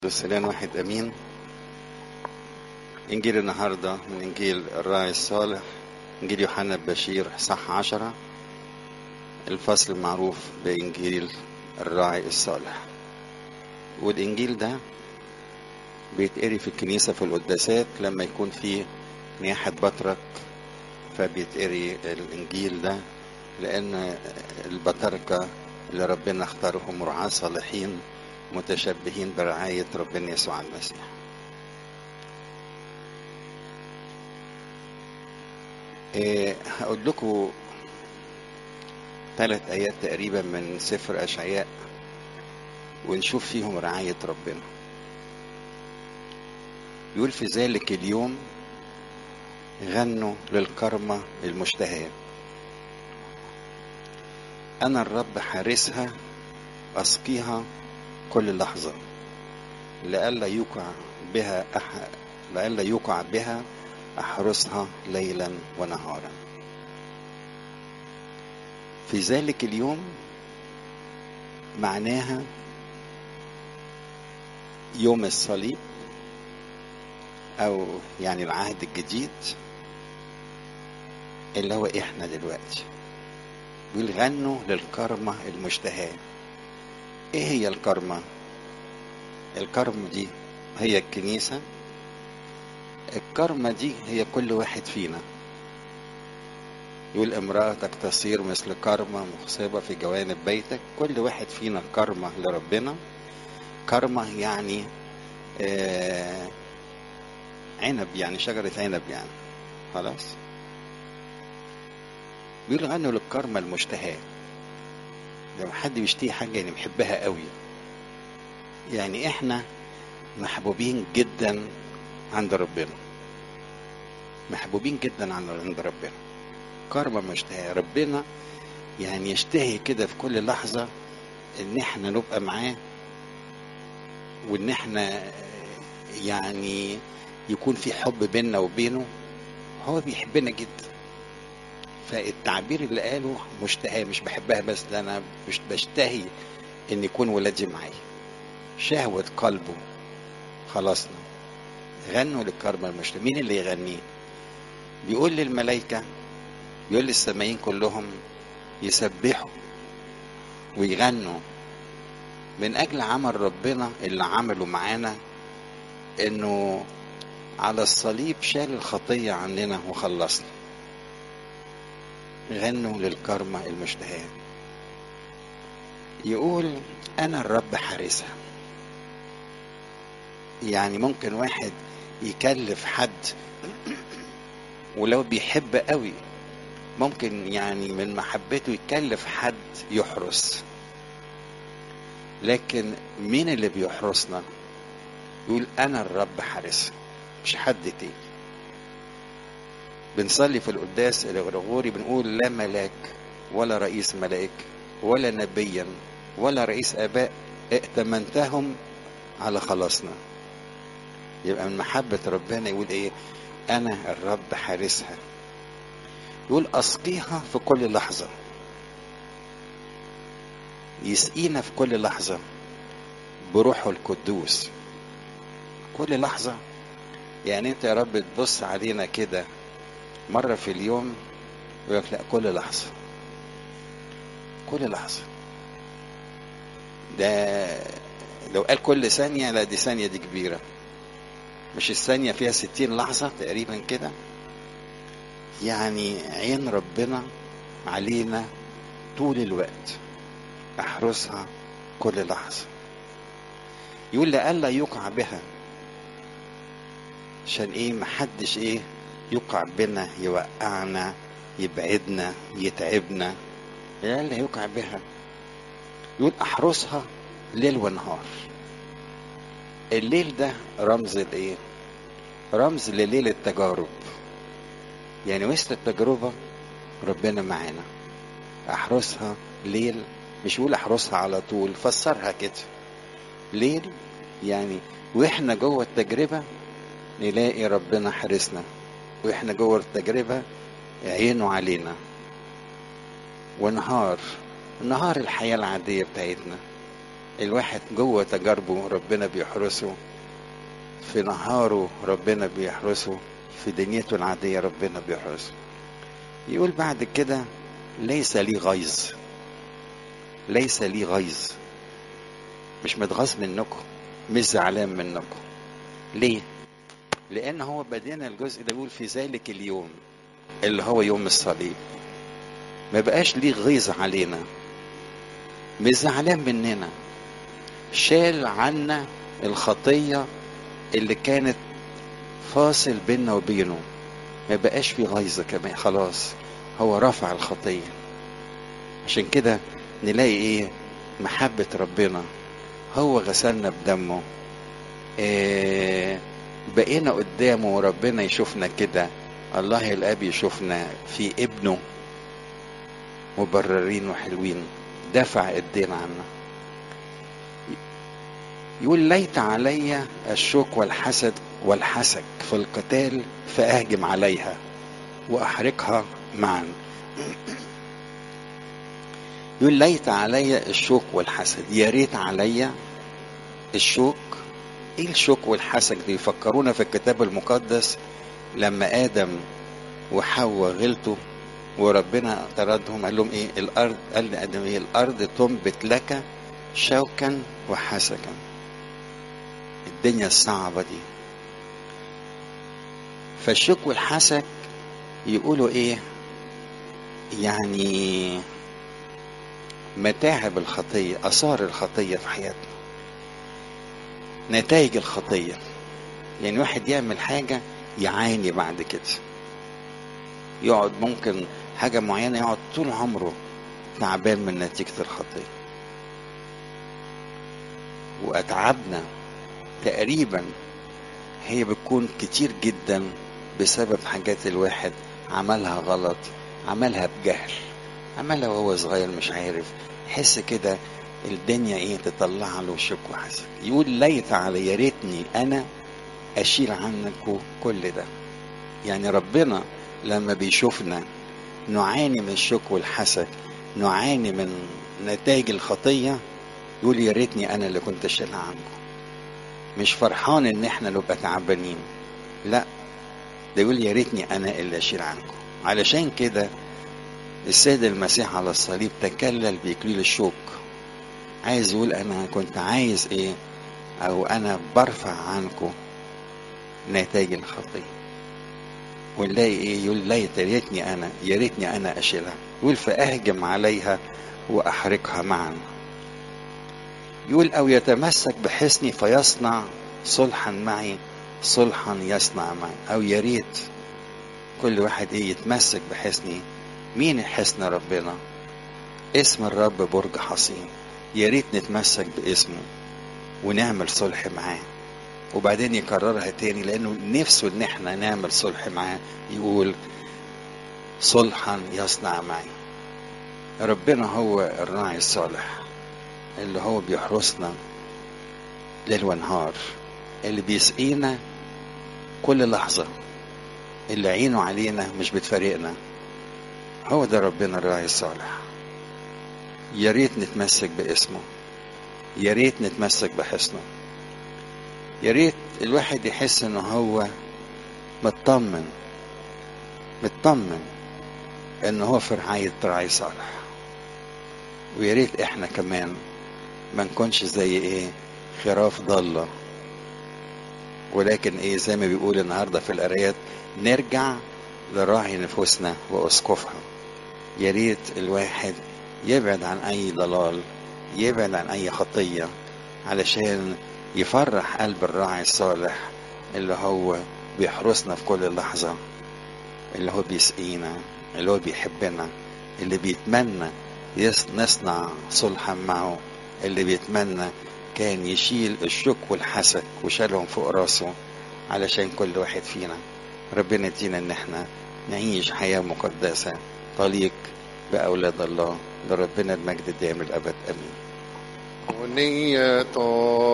السلام واحد امين انجيل النهارده من انجيل الراعي الصالح انجيل يوحنا البشير صح عشرة الفصل المعروف بانجيل الراعي الصالح والانجيل ده بيتقري في الكنيسة في القداسات لما يكون في نياحة بطرك فبيتقري الانجيل ده لان البطركة اللي ربنا اختارهم رعاة صالحين متشبهين برعاية ربنا يسوع المسيح إيه هقول لكم ثلاث آيات تقريبا من سفر أشعياء ونشوف فيهم رعاية ربنا يقول في ذلك اليوم غنوا للكرمة المشتهية أنا الرب حارسها أسقيها كل لحظة لئلا يوقع بها أح... لئلا يوقع بها أحرسها ليلا ونهارا في ذلك اليوم معناها يوم الصليب أو يعني العهد الجديد اللي هو إحنا دلوقتي بيغنوا للكرمة المشتهاه ايه هي الكرمة الكرم دي هي الكنيسة الكرمة دي هي كل واحد فينا يقول امرأتك تصير مثل كرمة مخصبة في جوانب بيتك كل واحد فينا كرمة لربنا كرمة يعني آه عنب يعني شجرة عنب يعني خلاص بيقول غنوا للكرمة المشتهاه لما حد بيشتهي حاجة يعني بيحبها قوي يعني احنا محبوبين جدا عند ربنا محبوبين جدا عند ربنا كرمة مشتهية ربنا يعني يشتهي كده في كل لحظة ان احنا نبقى معاه وان احنا يعني يكون في حب بيننا وبينه هو بيحبنا جدا فالتعبير اللي قاله مشتهى مش بحبها بس ده انا مش بشتهي ان يكون ولادي معايا شهوة قلبه خلصنا غنوا للكرمة المشتهى مين اللي يغنيه بيقول للملائكة بيقول للسمايين كلهم يسبحوا ويغنوا من اجل عمل ربنا اللي عمله معانا انه على الصليب شال الخطية عننا وخلصنا غنوا للكرمة المشتهاة يقول أنا الرب حارسها يعني ممكن واحد يكلف حد ولو بيحب قوي ممكن يعني من محبته يكلف حد يحرس لكن مين اللي بيحرسنا يقول أنا الرب حارسها مش حد تاني بنصلي في القداس الغرغوري بنقول لا ملاك ولا رئيس ملائكة ولا نبيا ولا رئيس آباء ائتمنتهم على خلاصنا يبقى من محبة ربنا يقول ايه أنا الرب حارسها يقول أسقيها في كل لحظة يسقينا في كل لحظة بروحه القدوس كل لحظة يعني انت يا رب تبص علينا كده مرة في اليوم يقول لك لا كل لحظة كل لحظة ده لو قال كل ثانية لا دي ثانية دي كبيرة مش الثانية فيها ستين لحظة تقريبا كده يعني عين ربنا علينا طول الوقت احرسها كل لحظة يقول لألا يقع بها عشان ايه محدش ايه يقع بنا يوقعنا يبعدنا يتعبنا يا اللي يوقع بها يقول احرسها ليل ونهار الليل ده رمز الايه رمز لليل التجارب يعني وسط التجربه ربنا معانا احرسها ليل مش يقول احرسها على طول فسرها كده ليل يعني واحنا جوه التجربه نلاقي ربنا حارسنا واحنا جوه التجربه عينه علينا ونهار نهار الحياه العاديه بتاعتنا الواحد جوه تجاربه ربنا بيحرسه في نهاره ربنا بيحرسه في دنيته العادية ربنا بيحرسه يقول بعد كده ليس لي غيظ ليس لي غيظ مش متغاظ منكم مش زعلان منكم ليه لان هو بدينا الجزء ده بيقول في ذلك اليوم اللي هو يوم الصليب ما بقاش ليه غيظ علينا مش زعلان مننا شال عنا الخطية اللي كانت فاصل بيننا وبينه ما بقاش في غيظة كمان خلاص هو رفع الخطية عشان كده نلاقي ايه محبة ربنا هو غسلنا بدمه إيه بقينا قدامه وربنا يشوفنا كده الله الاب يشوفنا في ابنه مبررين وحلوين دفع الدين عنا يقول ليت علي الشوك والحسد والحسك في القتال فاهجم عليها واحرقها معا يقول ليت علي الشوك والحسد يا ريت عليا الشوك ايه الشوك والحسد دي يفكرونا في الكتاب المقدس لما ادم وحواء غلطوا وربنا طردهم قال لهم ايه الارض قال لادم ايه الارض تنبت لك شوكا وحسكا الدنيا الصعبة دي فالشوك والحسك يقولوا ايه يعني متاعب الخطية أثار الخطية في حياتنا نتائج الخطية يعني واحد يعمل حاجة يعاني بعد كده يقعد ممكن حاجة معينة يقعد طول عمره تعبان من نتيجة الخطية وأتعابنا تقريبا هي بتكون كتير جدا بسبب حاجات الواحد عملها غلط عملها بجهل عملها وهو صغير مش عارف يحس كده الدنيا ايه تطلع له شك وحسد يقول ليت على يا ريتني انا اشيل عنكم كل ده يعني ربنا لما بيشوفنا نعاني من الشك والحسد نعاني من نتائج الخطية يقول يا ريتني انا اللي كنت اشيلها عنكم مش فرحان ان احنا نبقى تعبانين لا ده يقول يا ريتني انا اللي اشيل عنكم علشان كده السيد المسيح على الصليب تكلل بإكليل الشوك عايز يقول انا كنت عايز ايه او انا برفع عنكم نتائج الخطيه ونلاقي ايه يقول لا يا ريتني انا يا ريتني انا اشيلها يقول فاهجم عليها واحرقها معا يقول او يتمسك بحسني فيصنع صلحا معي صلحا يصنع معي او يا ريت كل واحد ايه يتمسك بحسني مين حسن ربنا اسم الرب برج حصين يا ريت نتمسك باسمه ونعمل صلح معاه وبعدين يكررها تاني لانه نفسه ان احنا نعمل صلح معاه يقول صلحا يصنع معي ربنا هو الراعي الصالح اللي هو بيحرسنا ليل ونهار اللي بيسقينا كل لحظة اللي عينه علينا مش بتفارقنا هو ده ربنا الراعي الصالح يا ريت نتمسك باسمه يا ريت نتمسك بحسنه يا ريت الواحد يحس ان هو مطمن مطمن ان هو في رعاية راعي صالح ويا ريت احنا كمان ما نكونش زي ايه خراف ضالة ولكن ايه زي ما بيقول النهارده في القرايات نرجع لراعي نفوسنا واسقفها يا ريت الواحد يبعد عن اي ضلال يبعد عن اي خطيه علشان يفرح قلب الراعي الصالح اللي هو بيحرسنا في كل لحظه اللي هو بيسقينا اللي هو بيحبنا اللي بيتمنى نصنع صلحا معه اللي بيتمنى كان يشيل الشك والحسد وشالهم فوق راسه علشان كل واحد فينا ربنا يدينا ان احنا نعيش حياة مقدسة طليق بأولاد الله لربنا المجد دائم الأبد أمين ونية